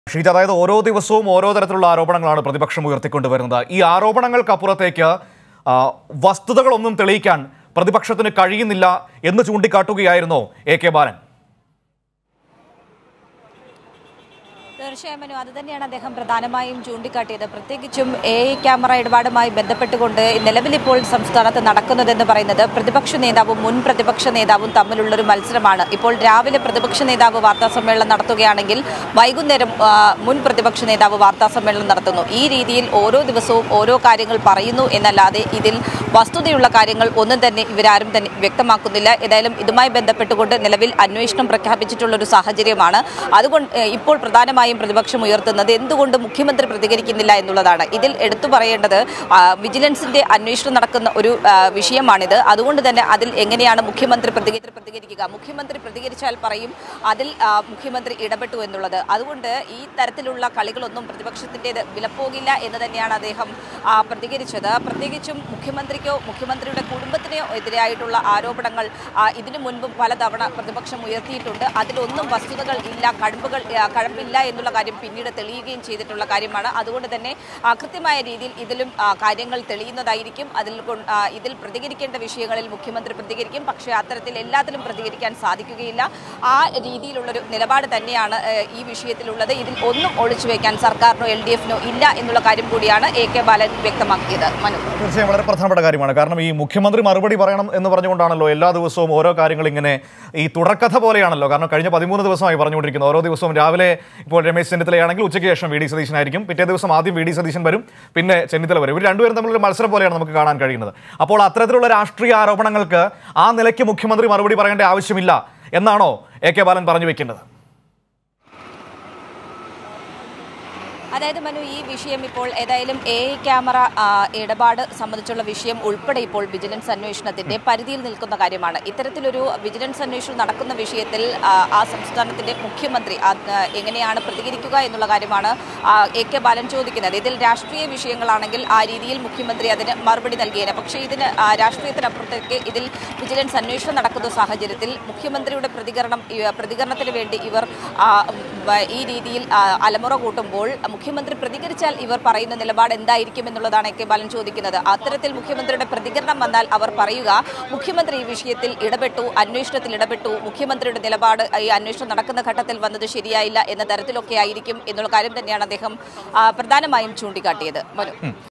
ഷീജ അതായത് ഓരോ ദിവസവും ഓരോ തരത്തിലുള്ള ആരോപണങ്ങളാണ് പ്രതിപക്ഷം ഉയർത്തിക്കൊണ്ടുവരുന്നത് ഈ ആരോപണങ്ങൾക്കപ്പുറത്തേക്ക് ആ, വസ്തുതകളൊന്നും തെളിയിക്കാൻ പ്രതിപക്ഷത്തിന് കഴിയുന്നില്ല എന്ന് ചൂണ്ടിക്കാട്ടുകയായിരുന്നോ എ കെ ബാലൻ തീർച്ചയായും മനു അത് തന്നെയാണ് അദ്ദേഹം പ്രധാനമായും ചൂണ്ടിക്കാട്ടിയത് പ്രത്യേകിച്ചും എ ഐ ക്യാമറ ഇടപാടുമായി ബന്ധപ്പെട്ടുകൊണ്ട് നിലവിലിപ്പോൾ സംസ്ഥാനത്ത് നടക്കുന്നതെന്ന് പറയുന്നത് പ്രതിപക്ഷ നേതാവും മുൻ പ്രതിപക്ഷ നേതാവും തമ്മിലുള്ളൊരു മത്സരമാണ് ഇപ്പോൾ രാവിലെ പ്രതിപക്ഷ നേതാവ് വാർത്താ സമ്മേളനം നടത്തുകയാണെങ്കിൽ വൈകുന്നേരം ആ, മുൻ പ്രതിപക്ഷ നേതാവ് വാർത്താ സമ്മേളനം നടത്തുന്നു ഈ രീതിയിൽ ഓരോ ദിവസവും ഓരോ കാര്യങ്ങൾ പറയുന്നു എന്നല്ലാതെ ഇതിൽ വസ്തുതയുള്ള കാര്യങ്ങൾ ഒന്നും തന്നെ ഇവരാരും തന്നെ വ്യക്തമാക്കുന്നില്ല ഏതായാലും ഇതുമായി ബന്ധപ്പെട്ടുകൊണ്ട് നിലവിൽ അന്വേഷണം പ്രഖ്യാപിച്ചിട്ടുള്ള ഒരു സാഹചര്യമാണ് അതുകൊണ്ട് ഏഹ്, ഇപ്പോൾ പ്രധാനമായും പ്രതിപക്ഷം ഉയർത്തുന്നത് എന്തുകൊണ്ട് മുഖ്യമന്ത്രി പ്രതികരിക്കുന്നില്ല എന്നുള്ളതാണ് ഇതിൽ എടുത്തു പറയേണ്ടത് ആ, വിജിലൻസിന്റെ അന്വേഷണം നടക്കുന്ന ഒരു ആ, വിഷയമാണിത് അതുകൊണ്ട് തന്നെ അതിൽ എങ്ങനെയാണ് മുഖ്യമന്ത്രി പ്രതികരി പ്രതികരിക്കുക മുഖ്യമന്ത്രി പ്രതികരിച്ചാൽ പറയും അതിൽ ആ, മുഖ്യമന്ത്രി ഇടപെട്ടു എന്നുള്ളത് അതുകൊണ്ട് ഈ തരത്തിലുള്ള കളികളൊന്നും പ്രതിപക്ഷത്തിൻ്റെത് വിലപ്പോകില്ല എന്ന് തന്നെയാണ് അദ്ദേഹം ആ, പ്രതികരിച്ചത് പ്രത്യേകിച്ചും മുഖ്യമന്ത്രിക്കോ മുഖ്യമന്ത്രിയുടെ കുടുംബത്തിനോ എതിരായിട്ടുള്ള ആരോപണങ്ങൾ ആ, ഇതിനു മുൻപും പലതവണ പ്രതിപക്ഷം ഉയർത്തിയിട്ടുണ്ട് അതിലൊന്നും വസ്തുതകൾ ഇല്ല കഴമ്പുകൾ ആ, കഴമ്പില്ല എന്നുള്ള കാര്യം പിന്നീട് തെളിയുകയും ചെയ്തിട്ടുള്ള കാര്യമാണ് അതുകൊണ്ട് തന്നെ ആ, കൃത്യമായ രീതിയിൽ ഇതിലും ആ, കാര്യങ്ങൾ തെളിയുന്നതായിരിക്കും അതിൽ കൊ- ആ, ഇതിൽ പ്രതികരിക്കേണ്ട വിഷയങ്ങളിൽ മുഖ്യമന്ത്രി പ്രതികരിക്കും പക്ഷേ അത്തരത്തിൽ എല്ലാത്തിലും പ്രതികരിക്കാൻ സാധിക്കുകയില്ല ആ രീതിയിലുള്ളൊരു നിലപാട് തന്നെയാണ് ഏഹ്, ഈ വിഷയത്തിലുള്ളത് ഇതിൽ ഒന്നും ഒളിച്ചു വയ്ക്കാൻ സർക്കാരിനോ എൽ ഡി എഫിനോ ഇല്ല എന്നുള്ള കാര്യം കൂടിയാണ് എ കെ ബാലൻ വ്യക്തമാക്കിയത് മനു തീർച്ചയായും വളരെ പ്രധാനപ്പെട്ട കാര്യമാണ് കാരണം ഈ മുഖ്യമന്ത്രി മറുപടി പറയണം എന്ന് പറഞ്ഞുകൊണ്ടാണല്ലോ എല്ലാ ദിവസവും ഓരോ കാര്യങ്ങൾ ഇങ്ങനെ ഈ തുടർക്കഥ പോലെയാണല്ലോ കാരണം കഴിഞ്ഞ പതിമൂന്ന് ദിവസമായി പറഞ്ഞുകൊണ്ടിരിക്കുന്നത് ഓരോ ദിവസവും രാവിലെ ഇപ്പോൾ രമേശ് ചെന്നിത്തലയാണെങ്കിൽ ഉച്ചയ്ക്ക് ശേഷം വി ഡി സതീശനായിരിക്കും പിറ്റേ ദിവസം ആദ്യം വി ഡി സതീശൻ വരും പിന്നെ ചെന്നിത്തല വരും ഇവർ രണ്ടുപേരും തമ്മിലൊരു മത്സരം പോലെയാണ് നമുക്ക് കാണാൻ കഴിയുന്നത് അപ്പോൾ അത്തരത്തിലുള്ള രാഷ്ട്രീയ ആരോപണങ്ങൾക്ക് ആ നിലയ്ക്ക് മുഖ്യമന്ത്രി മറുപടി പറയേണ്ട ആവശ്യമില്ല എന്നാണോ എ കെ ബാലൻ പറഞ്ഞു വെക്കുന്നത് അതായത് മനു ഈ വിഷയം ഇപ്പോൾ ഏതായാലും എ ഐ ക്യാമറ ആ, ഇടപാട് സംബന്ധിച്ചുള്ള വിഷയം ഉൾപ്പെടെ ഇപ്പോൾ വിജിലൻസ് അന്വേഷണത്തിന്റെ പരിധിയിൽ നിൽക്കുന്ന കാര്യമാണ് ഇത്തരത്തിലൊരു വിജിലൻസ് അന്വേഷണം നടക്കുന്ന വിഷയത്തിൽ ആ, ആ സംസ്ഥാനത്തിന്റെ മുഖ്യമന്ത്രി ആ, ആ, എങ്ങനെയാണ് പ്രതികരിക്കുക എന്നുള്ള കാര്യമാണ് ആ, എ കെ ബാലൻ ചോദിക്കുന്നത് ഇതിൽ രാഷ്ട്രീയ വിഷയങ്ങളാണെങ്കിൽ ആ രീതിയിൽ മുഖ്യമന്ത്രി അതിന് മറുപടി നൽകിയേനെ പക്ഷേ ഇതിന് ആ, രാഷ്ട്രീയത്തിനപ്പുറത്തേക്ക് ഇതിൽ വിജിലൻസ് അന്വേഷണം നടക്കുന്ന സാഹചര്യത്തിൽ മുഖ്യമന്ത്രിയുടെ പ്രതികരണം ഈ, പ്രതികരണത്തിന് വേണ്ടി ഇവർ ആ, വ- ഈ രീതിയിൽ ആ, അലമുറ കൂട്ടുമ്പോൾ മുഖ്യമന്ത്രി പ്രതികരിച്ചാൽ ഇവർ പറയുന്ന നിലപാട് എന്തായിരിക്കും എന്നുള്ളതാണ് എ കെ ബാലൻ ചോദിക്കുന്നത് അത്തരത്തിൽ മുഖ്യമന്ത്രിയുടെ പ്രതികരണം വന്നാൽ അവർ പറയുക മുഖ്യമന്ത്രി ഈ വിഷയത്തിൽ ഇടപെട്ടു അന്വേഷണത്തിൽ ഇടപെട്ടു മുഖ്യമന്ത്രിയുടെ നിലപാട് ഈ അന്വേഷണം നടക്കുന്ന ഘട്ടത്തിൽ വന്നത് ശരിയായില്ല എന്ന തരത്തിലൊക്കെ ആയിരിക്കും എന്നുള്ള കാര്യം തന്നെയാണ് അദ്ദേഹം ആ, പ്രധാനമായും ചൂണ്ടിക്കാട്ടിയത് മനു